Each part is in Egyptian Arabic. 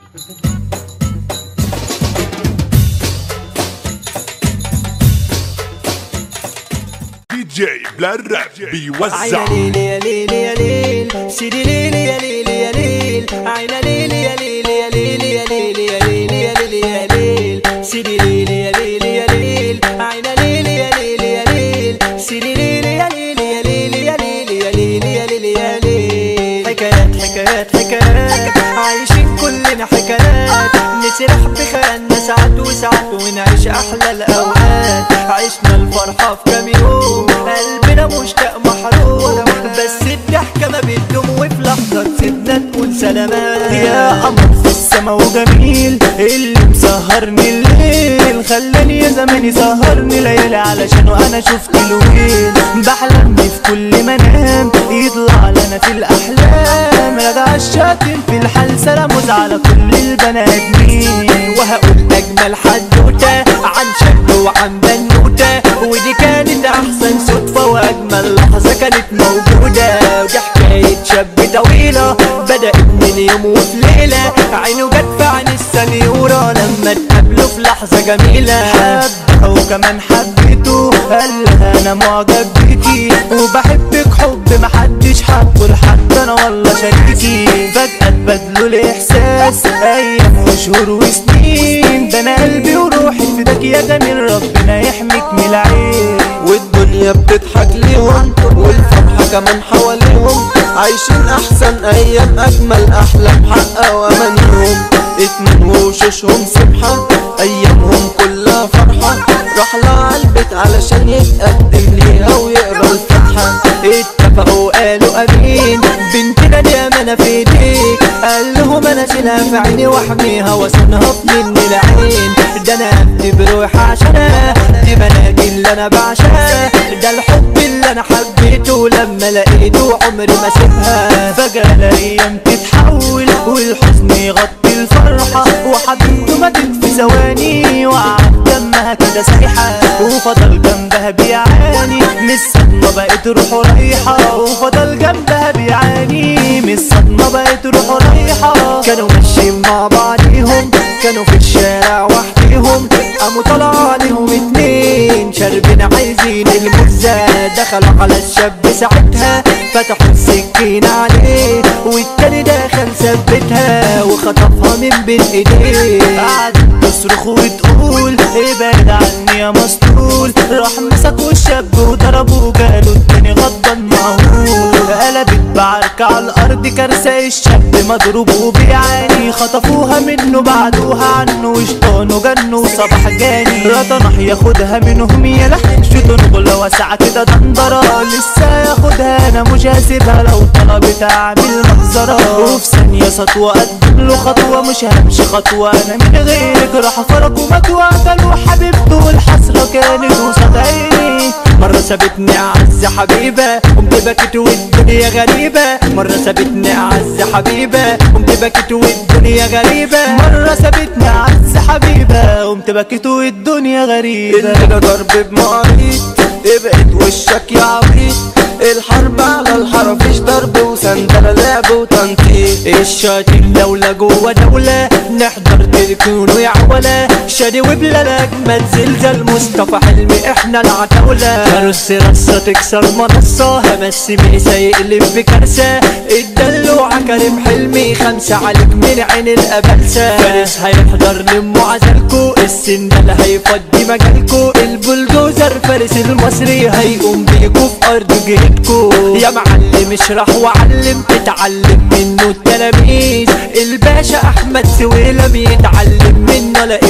دي جي بلا الراب عينا بيوزع ليل يا ليل يا ليل سيدي ليل يا ليل يا ليل عينا ليل يا ليل يا ليل يا ليل يا ليل يا ليل يا ليل سيدي ليل يا ليل يا ليل عينا ليل يا ليل يا ليل سيدي ليل يا ليل يا ليل يا ليل يا ليل يا ليل يا ليل حكايات حكايات حكايات عايشين كلنا حكايات نسرح بخيالنا ساعات وساعات ونعيش احلى الاوقات عشنا الفرحه في كام يوم قلبنا مشتاق محروم بس الضحكه ما بتدوم وفي لحظه تسيبنا نقول سلامات يا قمر في السما وجميل اللي مسهرني الليل خلاني يا زماني سهرني ليالي علشان وانا شفت الويل بحلم في كل منام يطلع لنا في الاحلام رجع الشاتم في الحال سلام على كل البني ادمين وهقول اجمل حدوته عن شاب وعن بنوته ودي كانت احسن صدفه واجمل لحظه كانت موجوده ودي حكايه شاب طويله بدات من يوم وفي ليله عينه جت في عين السنيوره لما اتقابلوا في لحظه جميله حبها وكمان حبيته قال لها انا معجب بيكي وبحبك حب محدش حبه لحد انا والله شريكي فجأة اتبدلوا الاحساس ايام وشهور وسنين ده انا قلبي وروحي فداك يا جميل ربنا يحميك من العين والدنيا بتضحك ليهم والفرحة كمان حواليهم عايشين أحسن أيام أجمل أحلام حققوا أمانيهم اتنين وشوشهم سبحة أيامهم كلها فرحة راح لها البيت علشان يتقدم ليها ويقرا الفاتحة اتفقوا قالوا امين بنتنا دي امانه في ايديك قال لهم انا اشيلها في عيني واحميها واصونها في مني العين ده انا ابني بروحي عشانها دي بناتي اللي انا بعشقها ده الحب اللي انا حبيته لما لقيته عمري ما سيبها فجأة الأيام تتحول والحزن يغطي الفرحة وحبيبته ماتت في ثواني وقعد دمها كده سايحة وفضل جنبها بيعاني من الصدمة بقت روحه رايحة وفضل جنبها بيعاني من الصدمة بقت روحه رايحة كانوا ماشيين مع بعضيهم كانوا في الشارع وحديهم قاموا طلعوا عليهم اتنين شاربين عايزين المزة دخلوا على الشاب ساعتها فتحوا السكين عليه والتاني دخل ثبتها وخطفها من بين ايديه قعدت تصرخ وتقول ابعد عني يا مسطول راح مسكوا الشاب وضربه وجاله التاني غضبان مهول قلبت بعركة على الأرض كارثة الشاب مضروب وبيعاني خطفوها منه بعدوها عنه وشطانه جنه وصباح جاني رطنح ياخدها منهم يلا شو تنقل وسع كده دندرة لسه ياخدها انا مش هسيبها لو طلبت اعمل محظرة وفي ثانية سطوة اقدم له خطوة مش همشي خطوة انا من غيرك راح فرق ومات وقتلوا حبيبته والحسرة كانت قصاد عيني مرة سابتني أعز حبيبة قمت بكت والدنيا غريبة مرة سابتني أعز حبيبة قمت بكت والدنيا غريبة مرة سابتني عز حبيبة قمت بكيت والدنيا غريبة اللي ده ضرب بمواعيد ابعد وشك يا عبيط الحرب على الحرافيش ضرب وسندلة لعب وتنطيط الشاطين لولا جوه دولة نحضر تركونه يا عولة شادي وبلاد أجمد زلزال مصطفى حلمي احنا العتاولة فرص رصة تكسر منصة همس ميسا يقلب بكارثة الدلوعة كريم حلمي خمسة عليك من عين الأبلسة فارس هيحضر لمو عزلكو السندال هيفضي مجالكو البلدوزر فارس المصري هيقوم بيكو في أرض جهتكو يا معلم اشرح وعلم تتعلم منه التلاميذ الباشا أحمد سويلم يتعلم منه لا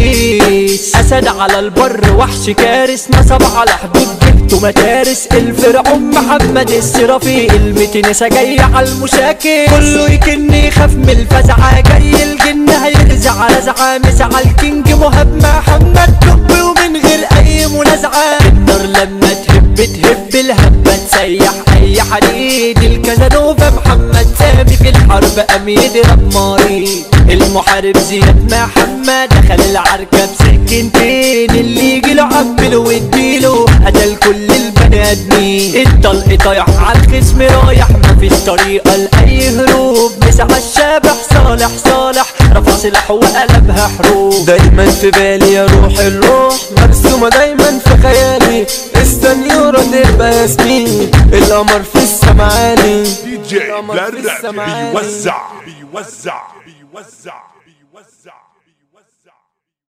إبليس أسد على البر وحش كارث نصب على حدود جبته مدارس الفرعون محمد السرافي المتنسة جاي على المشاكل كله يكني يخاف من الفزعة جاي الجن هيرزع رزعة مسعى الكينج مهاب محمد دب ومن غير أي منازعة النار لما تهب تهب الهبة تسيح أي حديد الكازانوفا محمد سامي في الحرب قام يضرب مريض المحارب زياد محمد دخل العركة بسكنتين اللي يجي له عبله واديله قتل كل البني ادمين الطلق طايح على الخصم رايح مفيش طريقة لأي هروب داس على الشابح صالح صالح رفع سلاحه وقلبها حروب دايما في بالي يا روح الروح مرسومة دايما في خيالي السنيورة تبقى ياسمين القمر في السمعاني دي جي القمر في بلال راب السمعاني. بيوزع بيوزع بيوزع بيوزع